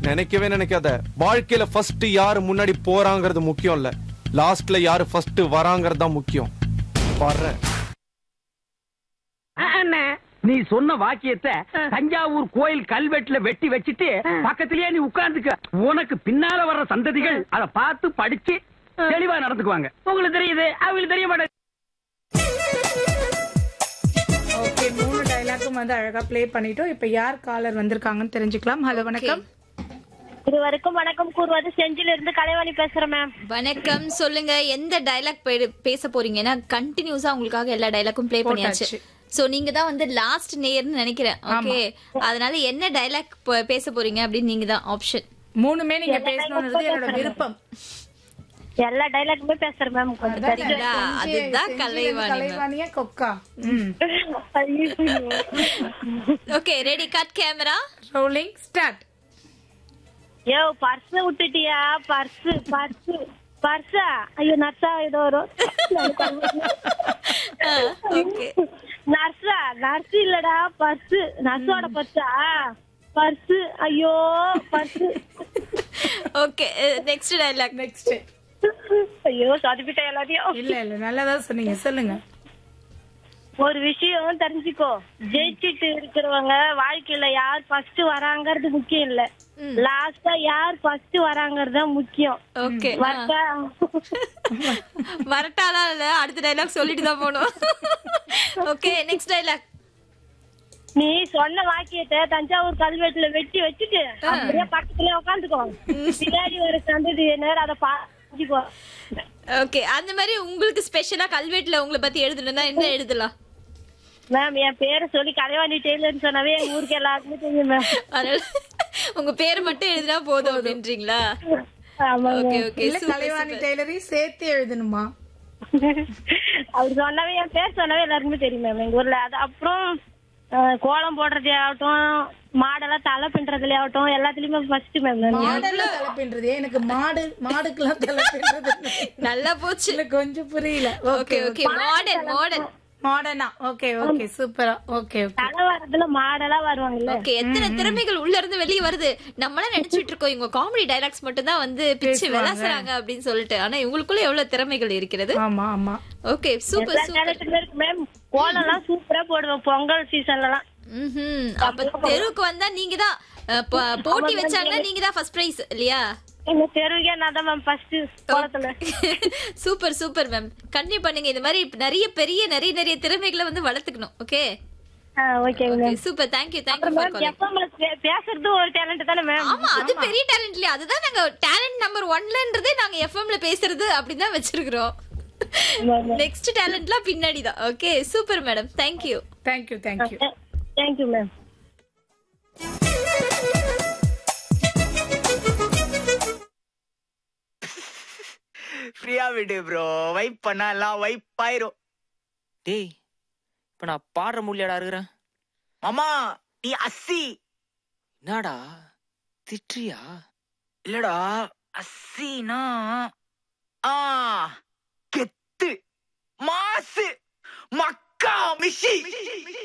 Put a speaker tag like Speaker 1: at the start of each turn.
Speaker 1: நினைக்கவே நினைக்காத வாழ்க்கையில ஃபர்ஸ்ட் யாரு முன்னாடி போறாங்கிறது முக்கியம் இல்ல லாஸ்ட்ல யாரு ஃபர்ஸ்ட் வராங்கிறது தான் முக்கியம் வர்றேன்
Speaker 2: அண்ணே
Speaker 3: நீ சொன்ன வாக்கியத்தை தஞ்சாவூர் கோயில் கல்வெட்டுல வெட்டி வச்சிட்டு பக்கத்திலேயே நீ உட்கார்ந்துக்க உனக்கு பின்னால வர்ற சந்ததிகள் அத பார்த்து படிச்சு தெளிவா நடந்துக்குவாங்க உங்களுக்கு தெரியுது அவங்களுக்கு தெரிய மாட்டேங்குது
Speaker 4: ஓகே மூணு டைலாக்கும் வந்து அழகா ப்ளே பண்ணிட்டோம் இப்ப யார் காலர் வந்திருக்காங்கன்னு தெரிஞ்சுக்கலாம் ஹலோ வணக்கம்
Speaker 5: இருவருக்கும் வணக்கம் கூறுவது செஞ்சில இருந்து கலைவாணி பேசுறேன் மேம்
Speaker 6: வணக்கம் சொல்லுங்க எந்த டைலாக் பேச போறீங்க ஏன்னா கண்டினியூஸா உங்களுக்காக எல்லா டைலாக்கும் ப்ளே பண்ணியாச்சு
Speaker 4: போட்டாச்சு.
Speaker 6: சோ நீங்க தான் வந்து லாஸ்ட் நேயர்னு நினைக்கிறேன் ஓகே அதனால என்ன டைலாக் பேச போறீங்க அப்படின்னு நீங்க தான் ஆப்ஷன்
Speaker 4: மூணுமே நீங்க பேசணும்ன்றது என்னோட விருப்பம்
Speaker 5: எல்லா டைலாக்குமே பேசுறேன் மேம் கொஞ்சம் தெரிஞ்சு
Speaker 6: பாத்தீங்களா? அதுதான் கலைவாணி
Speaker 4: கலைவாணியா கொக்கா ம்
Speaker 6: okay ready cut camera
Speaker 4: rolling start
Speaker 5: யோ பர்ஸ் விட்டுட்டியா பர்ஸ் பர்ஸ் பர்ஸா ஐயோ நர்ஸா ஏதோ வரும்
Speaker 6: ஓகே
Speaker 5: நர்ஸா நர்ஸ் இல்லடா பர்ஸ் நர்ஸோட பர்ஸா பர்ஸ் ஐயோ purse
Speaker 6: okay next dialogue
Speaker 4: next
Speaker 5: ஐயோ சொதப்பிட்டேன் எல்லாத்தையும்
Speaker 4: இல்ல இல்ல நல்லதா சொன்னீங்க சொல்லுங்க
Speaker 5: ஒரு விஷயம் தெரிஞ்சுக்கோ ஜெயிச்சிட்டு இருக்கிறவங்க வாழ்க்கையில யார் ஃபர்ஸ்ட் வராங்கிறது முக்கியம் இல்ல லாஸ்டா யார் ஃபர்ஸ்ட் வராங்கிறது தான் முக்கியம்
Speaker 6: ஓகே
Speaker 5: வரட்டா?
Speaker 6: வரட்டாலாம் இல்ல அடுத்த டைலாக் சொல்லிட்டு தான் போகணும் ஓகே நெக்ஸ்ட் டைலாக்
Speaker 5: நீ சொன்ன வாக்கியத்தை தஞ்சாவூர் கல்வெட்டுல வெட்டி வச்சுட்டு அப்படியே பக்கத்துல உட்காந்துக்கோ பின்னாடி ஒரு சந்ததி நேரம் அதை பாத்துக்கோ
Speaker 6: ஓகே அந்த மாதிரி உங்களுக்கு ஸ்பெஷலா கல்வெட்டுல உங்களை பத்தி எழுதணும்னா என்ன எழுதலாம்
Speaker 5: மேம் என் பேரை சொல்லி கலைவாணி டெய்லர்னு சொன்னாவே எங்க ஊருக்கு எல்லாருக்குமே தெரியும் மேம்
Speaker 6: அதனால உங்க பேர் மட்டும் எழுதினா போதும் அப்படின்றீங்களா
Speaker 5: ஆமாங்க
Speaker 6: ஓகே ஓகே
Speaker 4: இல்ல கலைவாணி டெய்லரையும் சேர்த்து எழுதணுமா
Speaker 5: அவர் சொன்னாவே என் பேர் சொன்னாவே எல்லாருக்குமே தெரியும் மேம் எங்க ஊர்ல அது அப்புறம் அஹ், கோலம் போடுறதே ஆகட்டும் மாடெல்லாம் தலை பின்றதுல ஆகட்டும் எல்லாத்துலயுமே ஃபர்ஸ்ட் மேம் நான்.
Speaker 4: மாடெல்லாம் தலை பின்றது எனக்கு மாடு மாடுக்கெல்லாம் தலை பின்றது
Speaker 6: நல்லா போச்சு
Speaker 4: இல்ல கொஞ்சம் புரியல
Speaker 6: ஓகே ஓகே மாடர்ன் மாடர்ன்
Speaker 4: மாடர்னா ஓகே ஓகே சூப்பரா ஓகே ஓகே
Speaker 5: தலை வர்றதுல மாடெல்லாம் வருவாங்கல்ல
Speaker 6: ஓகே எத்தனை திறமைகள் உள்ள இருந்து வெளிய வருது நம்மளாம் நினைச்சிட்டு இருக்கோம் இவங்க காமெடி டைலாக்ஸ் மட்டும் தான் வந்து பிச்சு விளாசுறாங்க அப்படின்னு சொல்லிட்டு ஆனா இவங்களுக்குள்ள எவ்வளவு திறமைகள் இருக்கிறது
Speaker 4: ஆமா ஆமா
Speaker 6: ஓகே சூப்பர்
Speaker 5: எல்லா
Speaker 6: சூப்பர்
Speaker 5: டேலண்ட்டுமே இருக்கு மேம் கோலம் எல்லாம் சூப்பரா போடுவேன் பொங்கல் சீசன்ல எல்லாம்
Speaker 6: ம்ஹும். அப்ப தெருவுக்கு வந்தா நீங்க தான் அஹ், ப- போட்டி வச்சாங்கன்னா நீங்க தான் ஃபர்ஸ்ட் பிரைஸ் இல்லையா
Speaker 5: எங்க தெருவுக்கே நான் தான் மேம் ஃபர்ஸ்ட் கோலத்துல
Speaker 6: சூப்பர் சூப்பர் மேம் கண்டிப்பா பண்ணுங்க இந்த மாதிரி நிறைய பெரிய நிறைய நிறைய திறமைகளை வந்து வளர்த்துக்கணும் okay
Speaker 5: okay ma'am
Speaker 6: super thank you thank you for
Speaker 5: ma'am எஃப்எம்ல பேசுறது ஒரு டேலண்ட் தானே மேம்
Speaker 6: ஆமா அது பெரிய டேலண்ட் இல்லையா அதுதான் நாங்க டேலண்ட் நம்பர் ஒன்லன்றதே நாங்க எஃப்எம்ல பேசுறது அப்படின்னு தான் வச்சிருக்கிறோம் நெக்ஸ்ட் டேலண்ட்லாம் பின்னாடி தான் okay super madam thank you
Speaker 4: thank you thank you
Speaker 5: thank you ma'am
Speaker 7: ஃப்ரீயா விடு ப்ரோ வைப் பண்ணா எல்லாம் வைப் ஆயிரும்
Speaker 8: டேய் இப்ப நான் பாடுற முடியாடா இருக்கிறேன்
Speaker 7: மாமா நீ அஸ்ஸி
Speaker 8: என்னடா திட்டுறியா
Speaker 7: இல்லடா அஸ்ஸினா ஆ கெத்து மாசு மக்கா மிஷி